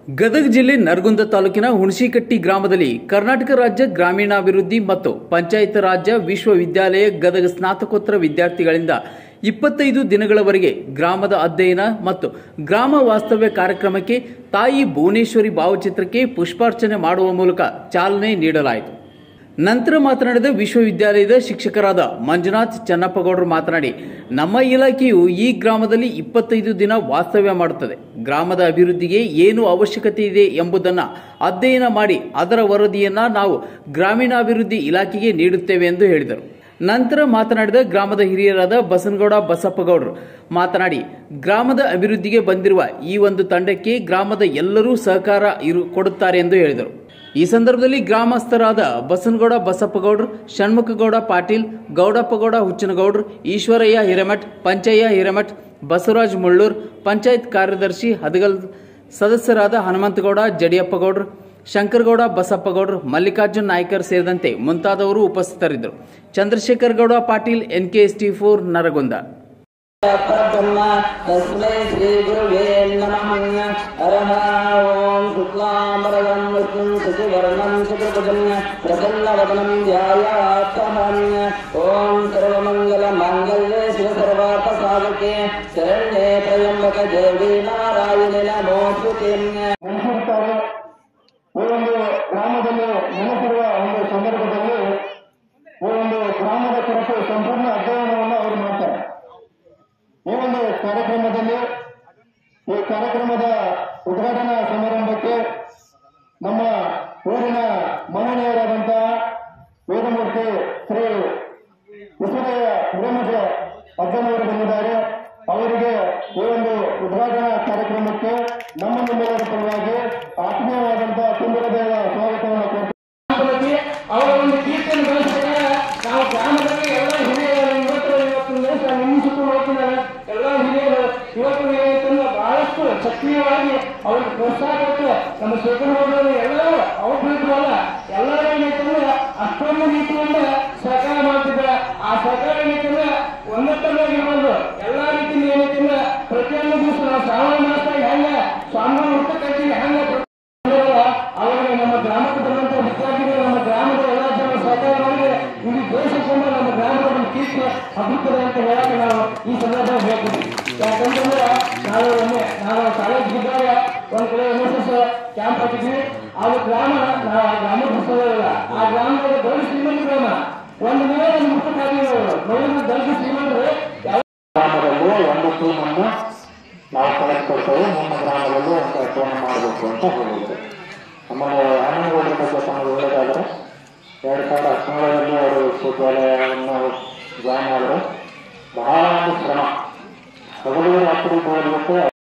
ಗದಗ ಜಿಲ್ಲೆ ನರಗುಂದ ತಾಲೂಕಿನ ಹುಣಸಿಕಟ್ಟಿ ಗ್ರಾಮದಲ್ಲಿ ಕರ್ನಾಟಕ ರಾಜ್ಯ ಗ್ರಾಮೀಣಾಭಿವೃದ್ಧಿ ಮತ್ತು ಪಂಚಾಯತ್ ರಾಜ್ಯ ವಿಶ್ವವಿದ್ಯಾಲಯ ಗದಗ ಸ್ನಾತಕೋತ್ತರ ವಿದ್ಯಾರ್ಥಿಗಳಿಂದ ಇಪ್ಪತ್ತೈದು ದಿನಗಳವರೆಗೆ ಗ್ರಾಮದ ಅಧ್ಯಯನ ಮತ್ತು ಗ್ರಾಮ ವಾಸ್ತವ್ಯ ಕಾರ್ಯಕ್ರಮಕ್ಕೆ ತಾಯಿ ಭುವನೇಶ್ವರಿ ಭಾವಚಿತ್ರಕ್ಕೆ ಪುಷ್ಪಾರ್ಚನೆ ಮಾಡುವ ಮೂಲಕ ಚಾಲನೆ ನೀಡಲಾಯಿತು ನಂತರ ಮಾತನಾಡಿದ ವಿಶ್ವವಿದ್ಯಾಲಯದ ಶಿಕ್ಷಕರಾದ ಮಂಜುನಾಥ್ ಚನ್ನಪ್ಪಗೌಡರು ಮಾತನಾಡಿ ನಮ್ಮ ಇಲಾಖೆಯು ಈ ಗ್ರಾಮದಲ್ಲಿ ಇಪ್ಪತ್ತೈದು ದಿನ ವಾಸ್ತವ್ಯ ಮಾಡುತ್ತದೆ ಗ್ರಾಮದ ಅಭಿವೃದ್ಧಿಗೆ ಏನು ಅವಶ್ಯಕತೆ ಇದೆ ಎಂಬುದನ್ನು ಅಧ್ಯಯನ ಮಾಡಿ ಅದರ ವರದಿಯನ್ನ ನಾವು ಗ್ರಾಮೀಣಾಭಿವೃದ್ಧಿ ಇಲಾಖೆಗೆ ನೀಡುತ್ತೇವೆ ಎಂದು ಹೇಳಿದರು ನಂತರ ಮಾತನಾಡಿದ ಗ್ರಾಮದ ಹಿರಿಯರಾದ ಬಸನಗೌಡ ಬಸಪ್ಪಗೌಡರು ಮಾತನಾಡಿ ಗ್ರಾಮದ ಅಭಿವೃದ್ಧಿಗೆ ಬಂದಿರುವ ಈ ಒಂದು ತಂಡಕ್ಕೆ ಗ್ರಾಮದ ಎಲ್ಲರೂ ಸಹಕಾರ ಇರು ಕೊಡುತ್ತಾರೆ ಎಂದು ಹೇಳಿದರು ಈ ಸಂದರ್ಭದಲ್ಲಿ ಗ್ರಾಮಸ್ಥರಾದ ಬಸನಗೌಡ ಬಸಪ್ಪಗೌಡ್ರು ಷಣ್ಮುಖಗೌಡ ಪಾಟೀಲ್ ಗೌಡಪ್ಪಗೌಡ ಹುಚ್ಚನಗೌಡ್ರು ಈಶ್ವರಯ್ಯ ಹಿರೇಮಠ್ ಪಂಚಯ್ಯ ಹಿರೇಮಠ್ ಬಸವರಾಜ್ ಮುಳ್ಳೂರ್ ಪಂಚಾಯತ್ ಕಾರ್ಯದರ್ಶಿ ಹದಗಲ್ ಸದಸ್ಯರಾದ ಹನುಮಂತಗೌಡ ಜಡಿಯಪ್ಪಗೌಡ್ರು ಶಂಕರಗೌಡ ಬಸಪ್ಪಗೌಡ್ರು ಮಲ್ಲಿಕಾರ್ಜುನ್ ನಾಯ್ಕರ್ ಸೇರಿದಂತೆ ಮುಂತಾದವರು ಉಪಸ್ಥಿತರಿದ್ದರು ಚಂದ್ರಶೇಖರ್ ಗೌಡ ಪಾಟೀಲ್ ಎನ್ಕೆಎಸ್ಟಿ ಫೋರ್ ನರಗುಂದ परब्रह्म तस्मै श्रीगुरुवे नमः हरः ॐ शुक्लाम्बरदं विष्णुं शशिवर्णं चतुर्भुजं प्रसन्नवदनं ध्यायात्तमम् ॐ सर्वमङ्गलमाङ्गल्ये शिवसर्वार्थसाधके शरण्ये त्र्यम्बक देवी नारायणे नमोऽस्तुते ನೆನೆಸಿರುತ್ತಾರೆ ಈ ಒಂದು ಗ್ರಾಮದಲ್ಲಿ ನೆನೆಸಿರುವ ಒಂದು ಸಂದರ್ಭದಲ್ಲಿ ಈ ಒಂದು ಗ್ರಾಮದ ಕುರಿತು ಸಂಪೂರ್ಣ ಅಧ್ಯಯನವನ್ನು ಅವರು ಮಾಡ್ತಾರೆ ಈ ಒಂದು ಕಾರ್ಯಕ್ರಮದಲ್ಲಿ ಈ ಕಾರ್ಯಕ್ರಮದ ಉದ್ಘಾಟನಾ ಸಮಾರಂಭಕ್ಕೆ ನಮ್ಮ ಊರಿನ ಮಹನೀಯರಾದಂತಹ ವೇದಮೂರ್ತಿ ಶ್ರೀ ವಿಶ್ವದಯ ಹಿರೇಮಠ ಅಜ್ಜನವರು ಬಂದಿದ್ದಾರೆ ಅವರಿಗೆ ಈ ಒಂದು ಉದ್ಘಾಟನಾ ಕಾರ್ಯಕ್ರಮಕ್ಕೆ ನಮ್ಮ ನಿಮ್ಮೆಲ್ಲರ ಪರವಾಗಿ ಆತ್ಮೀಯವಾದಂತಹ ತುಂಬಿರದೇವ ಸ್ವಾಗತವನ್ನು ಕೊಡ್ತಾರೆ ಅವರ ಒಂದು ಕೀರ್ತಿಯನ್ನು ಬೆಳೆಸಿದಾಗ ನಾವು ಗ್ರಾಮದಲ್ಲಿ ಎಲ್ಲ ಹಿರಿಯರು ಇವತ್ತು ಇವತ್ತಿನ ದಿವಸ ನಿಲ್ಲಿಸಿಕೊಂಡು ಹೋಗ್ತಿದ್ದಾರೆ ಎಲ್ಲ ಹಿರಿಯರು ಇವತ್ತು ಇವತ್ತನ್ನು ಬಹಳಷ್ಟು ಸಕ್ರಿಯವಾಗಿ ಅವರಿಗೆ ಪ್ರೋತ್ಸಾಹ ಕೊಟ್ಟು ನಮ್ಮ ಶೇಖರಗೌಡರು ಎಲ್ಲರೂ ಅವ್ರ ಬಿಡುತ್ತಲ್ಲ ಎಲ್ಲರ ಏನೈತಂದ್ರೆ ಅಷ್ಟೊಂದು ರೀತಿಯಿಂದ ಸಹಕಾರ ಮಾಡ್ತಿದ್ದಾರೆ ಆ ಸಹಕಾರ ಏನೈತಂದ್ರೆ ಒಂದತ್ತವಾಗಿರ್ಬೋದು ಎಲ್ಲಾ ರೀತಿಯಿಂದ ಏನೈತಂದ್ರೆ ಪ್ರತಿಯೊಂದು ದಿವಸ ನಾವು ಶ್ರಾವಣ ಮಾಸದಾಗ ಹೆಂಗ ಸ್ವಾಮಿಗಳ ಹುಟ್ಟ ಕಟ್ಟಿಗೆ ಹೆಂಗ ಅವರಿಗೆ ನಮ್ಮ ಗ್ರಾಮಕ್ಕೆ ಬಂದಂತ ವಿದ್ಯಾರ್ಥಿಗಳು ನಮ್ಮ ಗ್ರಾಮದ ಎಲ್ಲ ಜನ ಸಹಕಾರ ಮಾಡಿದ್ರೆ ಇಡೀ ದೇಶಕ್ಕೊಂದು ನಮ್ಮ ಗ್ರಾಮದ ಒಂದು ಕೀರ್ತಿ ಹಬ್ಬುತ್ತದೆ ಅಂತ ಹೇಳಕ್ಕೆ ನಾವು ಈ ಸಂದರ್ಭ ಹೇಳ್ತೀವಿ ಯಾಕಂತಂದ್ರೆ ನಾವು ಒಮ್ಮೆ ನಾವು ಕಾಲೇಜ್ ಇದ್ದಾಗ ಒಂದ್ ಕಡೆ ಎನ್ ಎಸ್ ಎಸ್ ಕ್ಯಾಂಪ್ ಹಾಕಿದ್ವಿ ಅದು ಗ್ರಾಮ ನಾವು ಆ ಗ್ರಾಮ ಬಿಡಿಸೋದಿಲ್ಲ ಆ ಗ್ರಾಮದಾಗ ದೊಡ್ಡ ಶ್ರೀಮಂತ ಗ್ರಾಮ ಒಂದು ಮೇಲೆ ಒಂದು ಮುಖ್ಯ ನೋಡಿದ್ರೆ ದೊಡ್ಡ ಶ್ರೀಮಂತರು ಯಾವ ಗ್ರಾಮದಲ್ಲಿ ಒಂದು ಟೀಮನ್ನು ನಾವು ಕಲೆಕ್ಟ್ ಕೊಡ್ತೇವೆ ನಿಮ್ಮ ಗ್ರಾಮದಲ್ಲಿ ಒಂದು ಟೀಮ್ ಮಾಡಬೇಕು ಅಂತ ಹೇಳಿದ್ರು ಆಮೇಲೆ ಹನುಮಗೌಡರ ಬಗ್ಗೆ ತಮಗೆ ಹೇಳೋದಾದ್ರೆ ಎರಡು ಸಾವಿರದ ಹದಿನೇಳರಲ್ಲಿ ಅವರು ವಿಶ್ವವಿದ್ಯಾಲಯವನ್ನು ಜಾಯ್ನ್ ಆದರು ಬಹಳ ಒಂದು ಶ್ರಮ ಹಗಲು ರಾತ್ರಿ ಓದಲಿಕ್ಕೆ